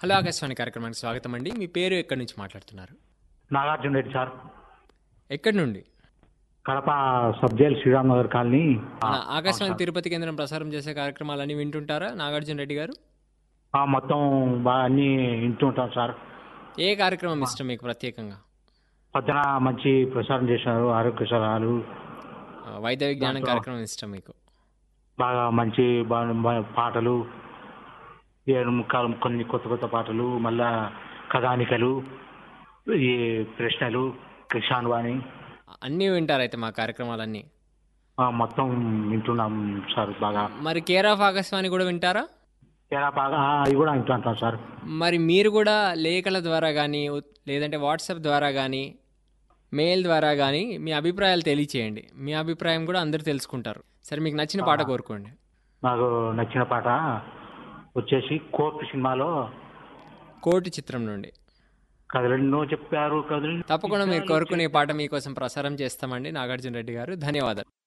hello Akashvani కార్యక్రమానికి స్వాగతం అండి మీ పేరు ఎక్కడి నుంచి మాట్లాడుతున్నారు నాగార్జున రెడ్డి సార్ ఎక్కడి నుండి Kadapa sub jail Sriram Nagar colony మన ఆకాశవాణి తిరుపతి కేంద్రం ప్రసారం చేసే కార్యక్రమాలన్నీ వింటుంటారా నాగార్జున రెడ్డి గారు ఆ, మొత్తం బాగా అన్ని వింటుంటాం సార్ ఏ కార్యక్రమం ఇష్టం మీకు ప్రత్యేకంగా పొద్దున మంచి ప్రసారం చేశారు ఆరోగ్య సలహాలు ఆ, వైద్య విజ్ఞానం కార్యక్రమం ఇష్టం మీకు బాగా మంచి బా- బా- పాటలు ఏడు ముక్కలు కొన్ని కొత్త కొత్త పాటలు మళ్ళా కథానికలు ఈ ప్రశ్నలు కిషాన్ వాణి అన్నీ వింటారు అయితే మా కార్యక్రమాలన్నీ ఆ, మొత్తం వింటున్నాం సార్ బాగా మరి కేర్ ఆఫ్ ఆకాశవాణి కూడా వింటారా చాలా బాగా ఆ, అవి కూడా వింటుంటాం సార్ మరి మీరు కూడా లేఖల ద్వారా కానీ లేదంటే వాట్సాప్ ద్వారా కానీ మెయిల్ ద్వారా కానీ మీ అభిప్రాయాలు తెలియచేయండి మీ అభిప్రాయం కూడా అందరూ తెలుసుకుంటారు సరే మీకు నచ్చిన పాట కోరుకోండి నాకు నచ్చిన పాట వచ్చేసి కోర్టు సినిమాలో కోటి చిత్రం నుండి కథలెన్నో చెప్పారు కథలు తప్పకుండా మీరు కోరుకునే పాట మీకోసం ప్రసారం చేస్తామండి నాగార్జున రెడ్డి గారు ధన్యవాదాలు